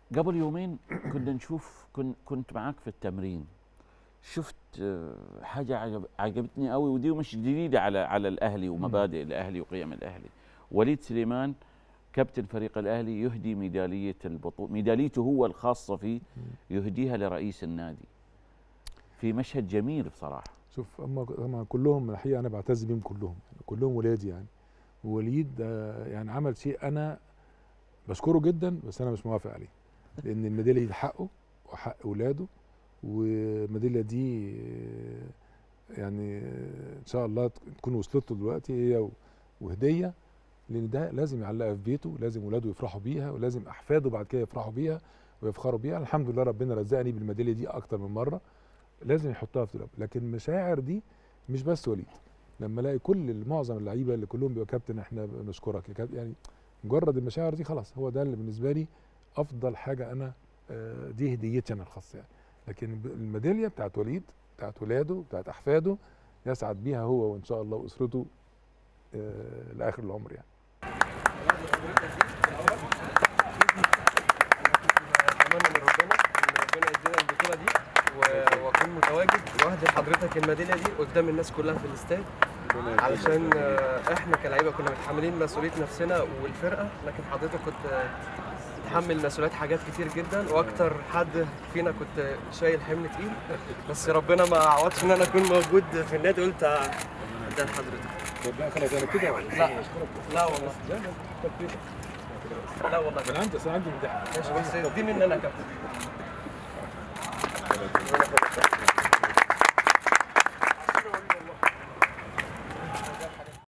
قبل يومين كنا نشوف كن كنت معاك في التمرين شفت آه، حاجه عجب عجبتني قوي ودي مش جديده على على الاهلي ومبادئ الاهلي وقيم الاهلي وليد سليمان كابتن فريق الاهلي يهدي ميداليه البطوله ميداليته هو الخاصه فيه يهديها لرئيس النادي في مشهد جميل بصراحه شوف هم هم كلهم الحقيقه انا بعتز بيهم كلهم يعني كلهم ولادي يعني ووليد آه، يعني عمل شيء انا بشكره جدا بس انا مش موافق عليه لان الميداليه دي حقه وحق اولاده والميداليه دي آه، يعني آه، ان شاء الله تكون وصلت له دلوقتي هي و- وهديه لان ده لازم يعلقها في بيته لازم اولاده يفرحوا بيها ولازم احفاده بعد كده يفرحوا بيها ويفخروا بيها الحمد لله ربنا رزقني بالميداليه دي اكتر من مره لازم يحطها في دولاب لكن المشاعر دي مش بس وليد لما الاقي كل معظم اللعيبه اللي كلهم بيبقوا كابتن احنا بنشكرك يا كابتن يعني مجرد المشاعر دي خلاص هو ده اللي بالنسبه لي افضل حاجه انا آه، دي هديتي انا الخاصه يعني لكن ب- الميداليه بتاعت وليد بتاعت ولاده بتاعت احفاده يسعد بيها هو وان شاء الله واسرته آه، لاخر العمر يعني اتمنى من ربنا ان ربنا يدينا البطوله دي و- واكون متواجد واهدي لحضرتك الميداليه دي قدام الناس كلها في الاستاد علشان آه، احنا كلاعيبه كنا متحملين مسؤوليه نفسنا والفرقه لكن حضرتك كنت آه، متحمل مسؤوليات حاجات كتير جدا واكتر حد فينا كنت شايل حمل تقيل بس ربنا ما عوضش ان انا اكون موجود في النادي قلت آه، ده لحضرتك لا خلاص انا كده لا لا والله لا والله انا عندي اصل عندي مداح ماشي بس دي مني انا يا كابتن